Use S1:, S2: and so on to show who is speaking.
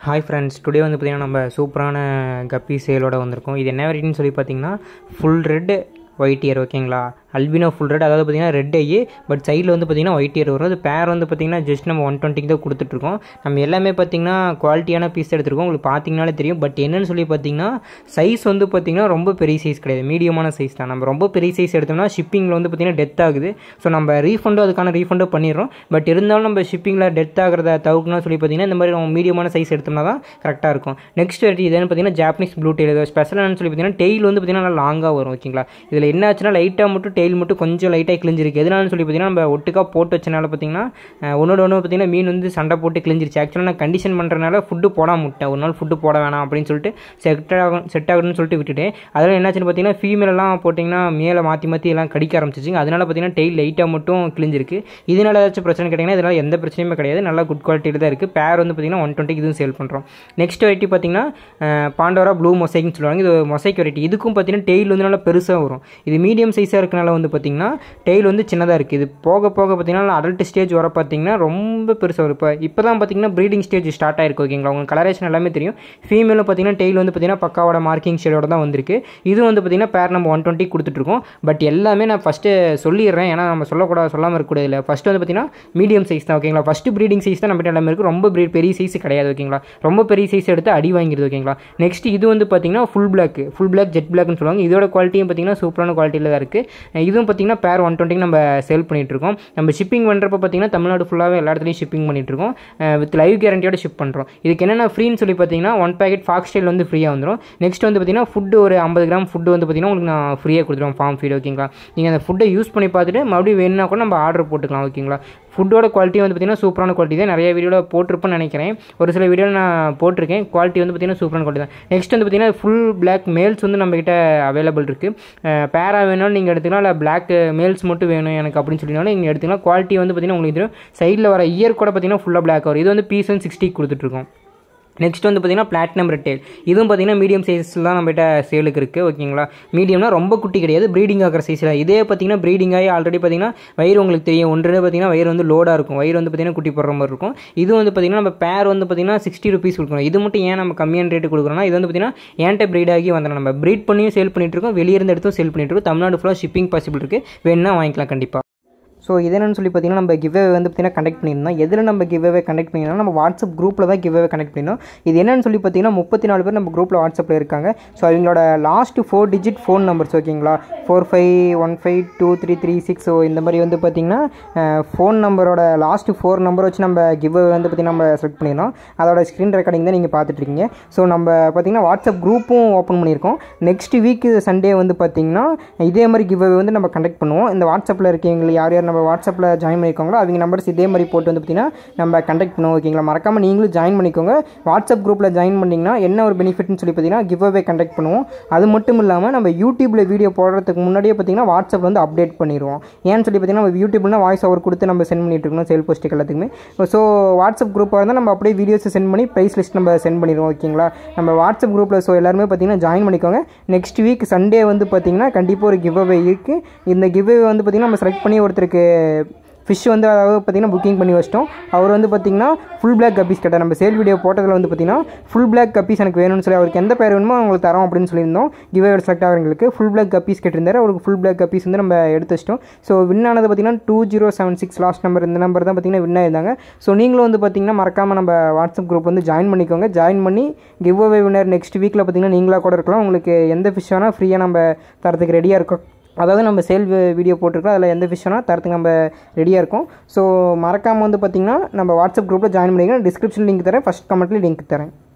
S1: hi friends today வந்து பார்த்திங்கன்னா நம்ம சூப்பரான கப்பி சேலோட வந்திருக்கோம் இது என்ன வெரைட்டின்னு சொல்லி பார்த்தீங்கன்னா ஃபுல் ரெட் ஒயிட் இயர் ஓகேங்களா அல்பினோ ஃபுல் ரெட் அதாவது பார்த்தீங்கன்னா ரெட் ஐ பட் சைடில் வந்து பார்த்தீங்கன்னா ஒயிட் இயர் வரும் அது பேர் வந்து பார்த்தீங்கன்னா ஜஸ்ட் நம்ம ஒன் டுவெண்ட்டிக்கு தான் கொடுத்துட்ருக்கோம் நம்ம எல்லாமே பார்த்தீங்கன்னா குவாலிட்டியான பீஸ் எடுத்துருக்கோம் உங்களுக்கு பார்த்தீங்கனாலே தெரியும் பட் என்னன்னு சொல்லி பார்த்தீங்கன்னா சைஸ் வந்து பார்த்தீங்கன்னா ரொம்ப பெரிய சைஸ் கிடையாது மீடியமான சைஸ் தான் நம்ம ரொம்ப பெரிய சைஸ் எடுத்தோம்னா ஷிப்பிங்கில் வந்து பார்த்தீங்கன்னா டெத் ஆகுது ஸோ நம்ம ரீஃபண்டும் அதுக்கான ரீஃபண்டும் பண்ணிடுறோம் பட் இருந்தாலும் நம்ம ஷிப்பிங்கில் டெத் ஆகிறத தவிர்க்கணும்னு சொல்லி பார்த்தீங்கன்னா இந்த மாதிரி நம்ம மீடியமான சைஸ் எடுத்தோம்னா தான் கரெக்டாக இருக்கும் நெக்ஸ்ட் வெரைட்டி இதுன்னு பார்த்தீங்கன்னா ஜாப்பனீஸ் ப்ளூ டெயில் ஸ்பெஷல் என்னன்னு சொல்லி பார்த்தீங்கன்னா டெயில் வந்து பார்த்தீங்கன்னா நல்லா லாங்காக வரும் ஓகேங்களா இதில் என்ன ஆச்சுன்னா லைட்டாக மட்டும் டெயில் மட்டும் கொஞ்சம் லைட்டாக கிழிஞ்சிருக்கு எதனாலும் சொல்லி பார்த்தீங்கன்னா நம்ம ஒட்டுக்காக போட்டு வச்சனால பார்த்தீங்கன்னா அஹ், ஒன்னோட ஒன்று பார்த்தீங்கன்னா மீன் வந்து சண்டை போட்டு கிழிஞ்சிருச்சு ஆக்சுவலாக நான் கண்டிஷன் பண்ணுறதுனால ஃபுட்டு போடாம விட்டேன் ஒரு நாள் ஃபுட்டு போட வேணாம் அப்படின்னு சொல்லிட்டு செட் ஆகும் செட் ஆகணும்னு சொல்லிட்டு விட்டுட்டேன் அதனால் என்னாச்சுன்னு பார்த்தீங்கன்னா ஃபீமேலெல்லாம் போட்டிங்கன்னா மேலே மாற்றி மாற்றி எல்லாம் கடிக்க ஆரம்பிச்சிச்சுங்க அதனால் பார்த்தீங்கன்னா டெயில் லைட்டாக மட்டும் கிழிஞ்சிருக்கு இதனால ஏதாச்சும் பிரச்சனை கேட்டிங்கன்னா இதனால் எந்த பிரச்சனையுமே கிடையாது நல்லா குட் குவாலிட்டியில் தான் இருக்குது பேர் வந்து பார்த்தீங்கன்னா ஒன் டுவெண்ட்டிக்கு இதுவும் சேல் பண்ணுறோம் நெக்ஸ்ட் வெரைட்டி பார்த்தீங்கன்னா அஹ், பாண்டோரா ப்ளூ மொசைக்னு சொல்லுவாங்க இது மொசைக் வெரைட்டி இதுக்கும் பார்த்தீங்கன்னா டெயில் வந்து நல்லா பெருசாக வரும் இது மீடியம் சைஸாக இருக்கனால வந்து பார்த்தீங்கன்னா டெயில் வந்து சின்னதாக இருக்குது இது போக போக பார்த்தீங்கன்னா அடல்ட் ஸ்டேஜ் வர பார்த்தீங்கன்னா ரொம்ப பெருசாக வரும் இப்போ இப்போ தான் பார்த்தீங்கன்னா ப்ரீடிங் ஸ்டேஜ் ஸ்டார்ட் ஆயிருக்கு ஓகேங்களா உங்களுக்கு கலரேஷன் எல்லாமே தெரியும் ஃபீமேலும் பார்த்தீங்கன்னா டெயில் வந்து பார்த்தீங்கன்னா பக்காவோட மார்க்கிங் ஷேடோட தான் வந்திருக்கு இது வந்து பார்த்தீங்கன்னா பேர் நம்ம ஒன் டுவெண்ட்டி கொடுத்துட்ருக்கோம் பட் எல்லாமே நான் ஃபஸ்ட்டு சொல்லிடுறேன் ஏன்னா நம்ம சொல்லக்கூடாது சொல்லாமல் இருக்கக்கூடாது இல்லை ஃபஸ்ட்டு வந்து பார்த்தீங்கன்னா மீடியம் சைஸ் தான் ஓகேங்களா ஃபஸ்ட்டு ப்ரீடிங் சைஸ் தான் நம்ம எல்லாமே இருக்குது ரொம்ப breed- பெரிய சைஸ் கிடையாது ஓகேங்களா ரொம்ப பெரிய சைஸ் எடுத்து அடி வாங்கிடுது ஓகேங்களா நெக்ஸ்ட் இது வந்து பார்த்தீங்கன்னா full black full black jet பிளாக்னு சொல்லுவாங்க இதோட குவாலிட்டியும் பார்த்தீங்கன்னா சூப்பரான குவாலிட்டியில் தான் இருக்குது இதுவும் பார்த்தீங்கன்னா பேர் ஒன் டுவெண்ட்டிக்கு நம்ம சேல் பண்ணிகிட்ருக்கோம் நம்ம ஷிப்பிங் பண்ணுறப்ப பார்த்தீங்கன்னா தமிழ்நாடு ஃபுல்லாகவே எல்லா இடத்துலையும் ஷிப்பிங் பண்ணிகிட்ருக்கோம் வித் லைவ் கேரண்டியோட ஷிப் பண்ணுறோம் இதுக்கு என்னென்ன ஃப்ரீன்னு சொல்லி பார்த்தீங்கன்னா ஒன் பேக்கெட் ஃபாக்ஸ் ஸ்டைல் வந்து ஃப்ரீயாக வந்துடும் நெக்ஸ்ட் வந்து பார்த்தீங்கன்னா ஃபுட்டு ஒரு ஐம்பது கிராம் ஃபுட்டு வந்து பார்த்தீங்கன்னா உங்களுக்கு நான் ஃப்ரீயாக கொடுத்துருவோம் ஃபார்ம் ஃபீட் ஓகேங்களா நீங்கள் அந்த ஃபுட்டை யூஸ் பண்ணி பார்த்துட்டு மறுபடியும் வேணும்னா கூட நம்ம ஆர்டர் போட்டுக்கலாம் ஓகேங்களா ஃபுட்டோட குவாலிட்டி வந்து பார்த்தீங்கன்னா சூப்பரான குவாலிட்டி தான் நிறைய வீடியோவில் போட்டிருப்பேன்னு நினைக்கிறேன் ஒரு சில வீடியோவில் நான் போட்டிருக்கேன் குவாலிட்டி வந்து பார்த்தீங்கன்னா சூப்பரான குவாலிட்டி தான் நெக்ஸ்ட் வந்து பார்த்தீங்கன்னா ஃபுல் பிளாக் மேல்ஸ் வந்து நம்மக்கிட்ட அவைலபிள் இருக்குது பேரா வேணும்னு நீங்கள் எடுத்துக்கலாம் இல்லை பிளாக் மேல்ஸ் மட்டும் வேணும் எனக்கு அப்படின்னு சொல்லினாலும் நீங்கள் எடுத்துக்கலாம் குவாலிட்டி வந்து பார்த்தீங்கன்னா உங்களுக்கு தெரியும் சைடில் வர இயர் கூட பார்த்தீங்கன்னா ஃபுல்லாக பிளாக் வரும் இது வந்து பீஸ் வந்து சிக்ஸ்டி கொடுத்துட்ருக்கோம் நெக்ஸ்ட் வந்து பார்த்தீங்கன்னா பிளாட்டினம் ரெட்டேல் இதுவும் பார்த்தீங்கன்னா மீடியம் சைஸில் தான் நம்மகிட்ட சேலுக்கு இருக்குது ஓகேங்களா மீடியம்னா ரொம்ப குட்டி கிடையாது ப்ரீடிங் ஆகிற சைஸில் இதே பார்த்தீங்கன்னா ப்ரீடிங் ஆகி ஆல்ரெடி பார்த்தீங்கன்னா வயிறு உங்களுக்கு தெரியும் ஒன்று பார்த்தீங்கன்னா வயிறு வந்து லோடாக இருக்கும் வயிறு வந்து பார்த்தீங்கன்னா குட்டி போடுற மாதிரி இருக்கும் இது வந்து பார்த்தீங்கன்னா நம்ம பேர் வந்து பார்த்தீங்கன்னா சிக்ஸ்டி ருபீஸ் கொடுக்கணும் இது மட்டும் ஏன் நம்ம கம்மியான ரேட்டு கொடுக்குறோம்னா இது வந்து பார்த்தீங்கன்னா ஏன்ட்ட ப்ரீட் ஆகி வந்தோம் நம்ம ப்ரீட் பண்ணியும் சேல் பண்ணிட்டு இருக்கோம் வெளியே இருந்து எடுத்தும் சேல் பண்ணிட்டு இருக்கோம் தமிழ்நாடு ஃபுல்லாக ஷிப்பிங் பாசிபிள் இருக்குது வேணும்னா வாங்கிக்கலாம் கண்டிப்பாக ஸோ இது என்னன்னு சொல்லி பார்த்தீங்கன்னா நம்ம கிவ்வே வந்து பார்த்தீங்கன்னா கனெக்ட் பண்ணியிருந்தோம் எதில் நம்ம கிவ்வே கனெக்ட் பண்ணியிருந்தோம் நம்ம வாட்ஸ்அப் குரூப்பில் தான் கிவ்வே கனெக்ட் பண்ணியிருந்தோம் இது என்னன்னு சொல்லி பார்த்தீங்கன்னா முப்பத்தி நாலு பேர் நம்ம குரூப்பில் வாட்ஸ்அப்பில் இருக்காங்க ஸோ அவங்களோட last four digit phone numbers ஓகேங்களா four five one five two three three six so இந்த மாதிரி வந்து பார்த்தீங்கன்னா ஃபோன் நம்பரோட லாஸ்ட் ஃபோர் நம்பர் வச்சு நம்ம கிவ்வே வந்து பார்த்தீங்கன்னா நம்ம செலக்ட் பண்ணியிருந்தோம் அதோட ஸ்க்ரீன் ரெக்கார்டிங் தான் நீங்கள் பார்த்துட்டு இருக்கீங்க ஸோ நம்ம பார்த்தீங்கன்னா வாட்ஸ்அப் குரூப்பும் ஓப்பன் பண்ணியிருக்கோம் நெக்ஸ்ட் வீக் சண்டே வந்து பார்த்தீங்கன்னா இதே மாதிரி கிவ்வே வந்து நம்ம கண்டக்ட் பண்ணுவோம் இந்த வாட்ஸ்அப்பில் இருக்கவங்க யார் யார் நம்ம வாட்ஸ்அப்பில் ஜாயின் பண்ணியிருக்காங்களோ அவங்க நம்பர்ஸ் இதே மாதிரி போட்டு வந்து பார்த்தீங்கன்னா நம்ம கண்டக்ட் பண்ணுவோம் ஓகேங்களா மறக்காமல் நீங்களும் ஜாயின் பண்ணிக்கோங்க வாட்ஸ்அப் குரூப்பில் ஜாயின் பண்ணிங்கன்னா என்ன ஒரு பெனிஃபிட்னு சொல்லி பார்த்தீங்கன்னா கிவ் அவே கண்டக்ட் பண்ணுவோம் அது மட்டும் இல்லாமல் நம்ம யூடியூப்பில் வீடியோ போடுறதுக்கு முன்னாடியே பார்த்தீங்கன்னா வாட்ஸ்அப் வந்து அப்டேட் பண்ணிடுவோம் ஏன்னு சொல்லி பார்த்தீங்கன்னா நம்ம யூடியூப்னா வாய்ஸ் ஓவர் கொடுத்து நம்ம சென்ட் பண்ணிட்டு இருக்கணும் சேல் போஸ்ட்டுக்கு எல்லாத்துக்குமே ஸோ வாட்ஸ்அப் குரூப்பாக இருந்தால் நம்ம அப்படியே வீடியோஸ் சென்ட் பண்ணி ப்ரைஸ் லிஸ்ட் நம்ம சென்ட் பண்ணிடுவோம் ஓகேங்களா நம்ம வாட்ஸ்அப் குரூப்பில் ஸோ எல்லாருமே பார்த்தீங்கன்னா ஜாயின் பண்ணிக்கோங்க நெக்ஸ்ட் வீக் சண்டே வந்து பார்த்தீங்கன்னா கண்டிப்பாக ஒரு கிவ் அவே இருக்குது இந்த கிவ் அவே வந்து பார்த்தீங்கன்னா நம்ம செலக்ட் பண்ணி ஒருத்தருக்கு ஃபிஷ் வந்து அதாவது பார்த்தீங்கன்னா புக்கிங் பண்ணி வச்சிட்டோம் அவர் வந்து பார்த்தீங்கன்னா ஃபுல் பிளாக் கப்பீஸ் கேட்டார் நம்ம சேல் வீடியோ போட்டதில் வந்து பார்த்தீங்கன்னா ஃபுல் பிளாக் கப்பீஸ் எனக்கு வேணும்னு சொல்லி அவருக்கு எந்த பேர் வேணுமோ அவங்களுக்கு தரோம் அப்படின்னு சொல்லியிருந்தோம் கிவே செலக்ட் ஆகிறவங்களுக்கு ஃபுல் பிளாக் கப்பீஸ் கேட்டிருந்தாரு அவருக்கு ஃபுல் பிளாக் கப்பீஸ் வந்து நம்ம எடுத்து வச்சிட்டோம் ஸோ வின் ஆனது பார்த்தீங்கன்னா two zero seven six last number இந்த நம்பர் தான் பார்த்தீங்கன்னா வின் ஆயிருந்தாங்க ஸோ நீங்களும் வந்து பார்த்தீங்கன்னா மறக்காமல் நம்ம வாட்ஸ்அப் குரூப் வந்து ஜாயின் பண்ணிக்கோங்க ஜாயின் பண்ணி கிவ் அவே வின்னர் நெக்ஸ்ட் வீக்கில் பார்த்தீங்கன்னா நீங்களாக கூட இருக்கலாம் உங்களுக்கு எந்த ஃபிஷ் வேணால் ஃப்ரீயாக நம்ம தரத்துக்கு ரெடியாக இருக்கோம் அதாவது நம்ம சேல் வீடியோ போட்டிருக்கோம் அதில் எந்த விஷயம்னா தரத்துக்கு நம்ம ரெடியாக இருக்கோம் ஸோ மறக்காமல் வந்து பார்த்திங்கன்னா நம்ம வாட்ஸ்அப் குரூப்பில் ஜாயின் பண்ணிங்கன்னா டிஸ்கிரிப்ஷன் லிங்க் தரேன் ஃபஸ்ட் கமெண்ட்லேயும் லிங்க் தரேன்